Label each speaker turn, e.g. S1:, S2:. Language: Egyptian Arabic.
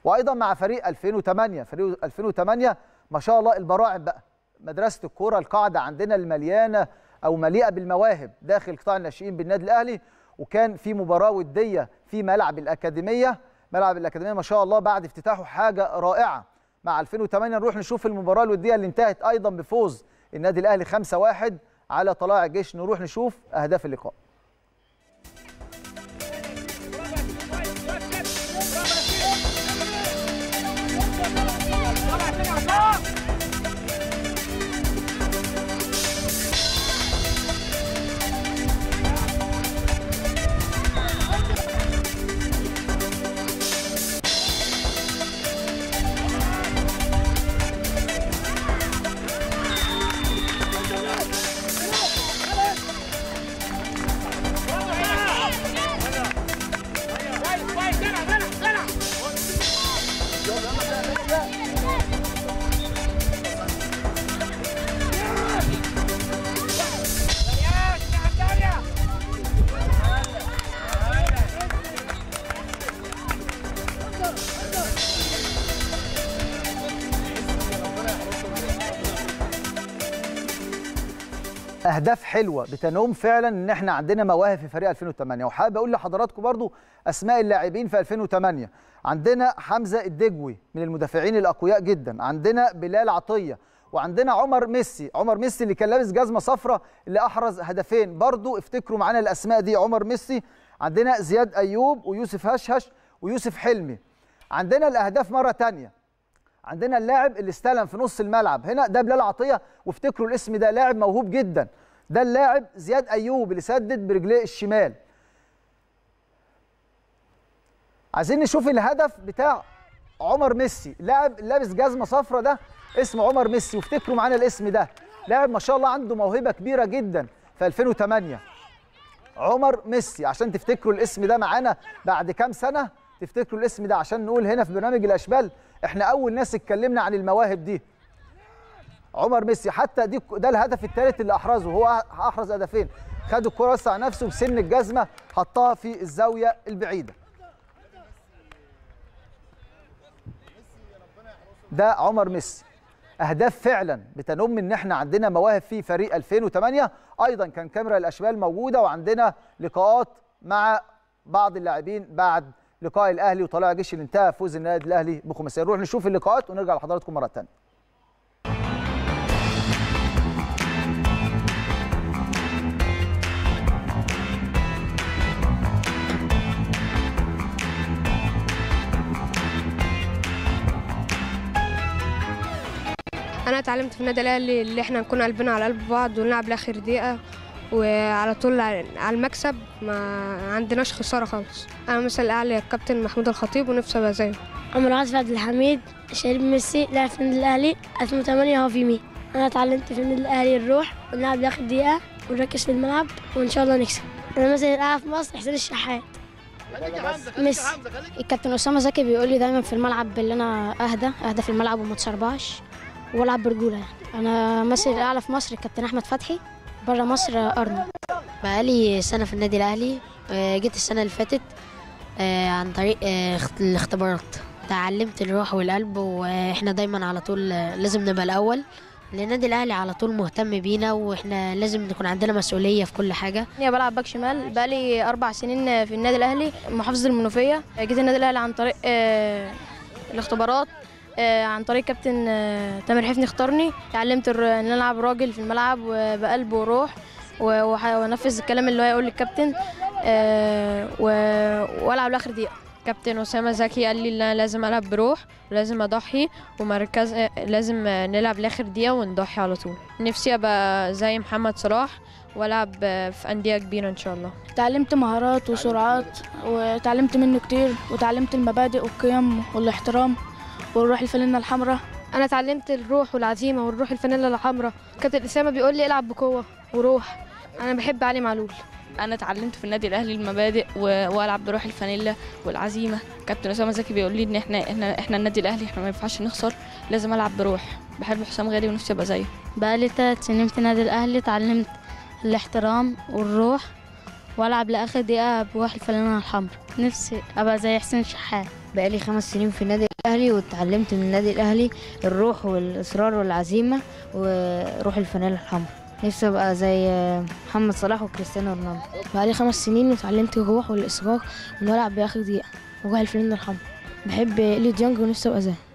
S1: وايضا مع فريق 2008 فريق 2008 ما شاء الله البراعم بقى مدرسه الكوره القاعده عندنا المليانه او مليئه بالمواهب داخل قطاع الناشئين بالنادي الاهلي وكان في مباراه وديه في ملعب الاكاديميه ملعب الاكاديميه ما شاء الله بعد افتتاحه حاجه رائعه مع 2008 نروح نشوف المباراه الوديه اللي انتهت ايضا بفوز النادي الاهلي 5-1 على طلائع الجيش نروح نشوف اهداف اللقاء اهداف حلوه بتنوم فعلا ان احنا عندنا مواهب في فريق 2008 وحابب اقول لحضراتكم برضو اسماء اللاعبين في 2008 عندنا حمزه الدجوي من المدافعين الاقوياء جدا عندنا بلال عطيه وعندنا عمر ميسي عمر ميسي اللي كان لابس جزمه صفراء اللي احرز هدفين برضو افتكروا معانا الاسماء دي عمر ميسي عندنا زياد ايوب ويوسف هشهش ويوسف حلمي عندنا الاهداف مره تانية عندنا اللاعب اللي استلم في نص الملعب هنا ده بلال عطيه وافتكروا الاسم ده لاعب موهوب جدا ده اللاعب زياد ايوب اللي سدد برجليه الشمال عايزين نشوف الهدف بتاع عمر ميسي لاعب لابس جزمه صفرة ده اسمه عمر ميسي وافتكروا معانا الاسم ده لاعب ما شاء الله عنده موهبه كبيره جدا في 2008 عمر ميسي عشان تفتكروا الاسم ده معانا بعد كام سنه تفتكروا الاسم ده عشان نقول هنا في برنامج الاشبال احنا اول ناس اتكلمنا عن المواهب دي عمر ميسي حتى دي ده الهدف الثالث اللي احرزه هو احرز هدفين خد الكره وسع نفسه بسن الجزمه حطها في الزاويه البعيده ده عمر ميسي اهداف فعلا بتنم ان احنا عندنا مواهب في فريق 2008 ايضا كان كاميرا الاشبال موجوده وعندنا لقاءات مع بعض اللاعبين بعد لقاء الاهلي وطلائع الجيش اللي انتهى فوز النادي الاهلي بخماسيه نروح نشوف اللقاءات ونرجع لحضراتكم مره ثانيه
S2: انا اتعلمت في النادي الاهلي اللي احنا نكون قلبنا على قلب بعض ونلعب لاخر دقيقه وعلى طول على المكسب ما عندناش خساره خالص انا مثل الاعلى الكابتن محمود الخطيب ونفسي ابقى زيه
S3: عمر عاطف عبد الحميد شريف ميسي لعب في النادي الاهلي 2008 هو في مين انا اتعلمت في النادي الاهلي نروح ونلعب لاخر دقيقه ونركز في الملعب وان شاء الله نكسب انا مثلا الاعلى في مصر حسين الشحات ميسي
S4: الكابتن اسامه زكي بيقول لي دايما في الملعب اللي انا اهدى اهدى في الملعب وما اتسربعش والعب برجوله يعني انا مثل الاعلى في مصر الكابتن احمد فتحي بره مصر ارنولد
S5: بقالي سنه في النادي الاهلي آه، جيت السنه اللي فاتت آه، عن طريق آه، اخت- الاختبارات تعلمت الروح والقلب واحنا دايما على طول آه، لازم نبقى الاول لان النادي الاهلي على طول مهتم بينا واحنا لازم نكون عندنا مسؤوليه في كل حاجه
S2: انا بلعب باك شمال بقالي اربع سنين في النادي الاهلي محافظه المنوفيه جيت النادي الاهلي عن طريق آه، الاختبارات آه، عن طريق كابتن آه، تامر حفني اختارني تعلمت الر- ان أنا العب راجل في الملعب وبقلب وروح و- وح- وانفذ الكلام اللي هو يقول للكابتن آه، و- والعب لاخر دقيقه
S6: كابتن أسامة زكي قال لي إن أنا لازم ألعب بروح ولازم أضحي ومركز لازم نلعب لآخر دقيقة ونضحي على طول نفسي أبقى زي محمد صلاح وألعب في أندية كبيرة إن شاء الله
S7: تعلمت مهارات وسرعات وتعلمت منه كتير وتعلمت المبادئ والقيم والاحترام والروح الفانلة الحمراء
S2: انا اتعلمت الروح والعزيمه والروح الفانيلا الحمراء كابتن اسامه بيقول لي العب بقوه وروح انا بحب علي معلول
S8: انا اتعلمت في النادي الاهلي المبادئ و- والعب بروح الفانيلا والعزيمه كابتن اسامه زكي بيقول لي ان احنا احنا احنا النادي الاهلي احنا ما ينفعش نخسر لازم العب بروح بحب حسام غالي ونفسي ابقى زيه
S4: بقالي تلات سنين في النادي الاهلي اتعلمت الاحترام والروح والعب لاخر دقيقه بروح الفانلة الحمراء نفسي ابقى زي حسين شحات
S9: بقالي خمس سنين في النادي الأهلي واتعلمت من النادي الأهلي الروح والإصرار والعزيمة وروح الفانيلا الحمراء نفسي أبقى زي محمد صلاح وكريستيانو رونالدو
S7: بقالي خمس سنين وتعلمت الروح والإصرار والملعب بياخد دقيقة وروح الفانيلا الحمراء بحب إليو ديانج ونفسي أبقى زيه